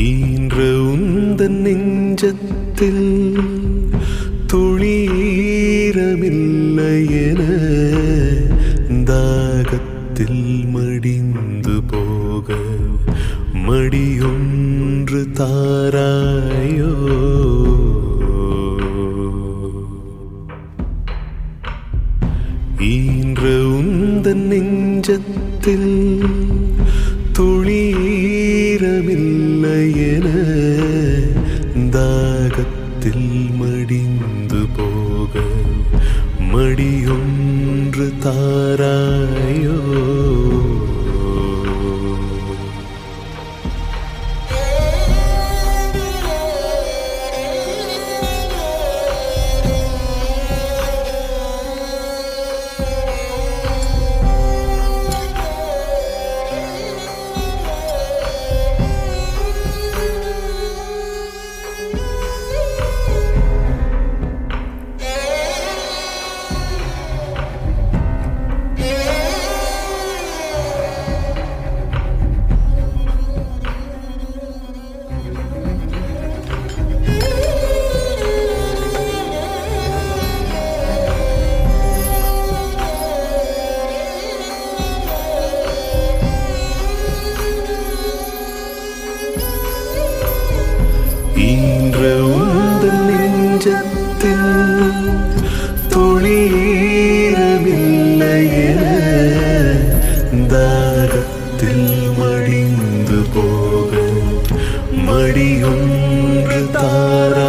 ஈன்ற உந்தன் நெஞ்சத்தில் துளீரமில்லை என தாகத்தில் மடிந்து போக மடியொன்று தாராயோ ஈன்ற உந்தன் நெஞ்சத்தில் துளீரமில்லை என தாகத்தில் மடிந்து போக மடியொன்று தாராயோ ஈன்ற உந்தன் நெஞ்சத்தில் துளீரமில்லை என தாகத்தில் மடிந்து போக மடியொன்று தார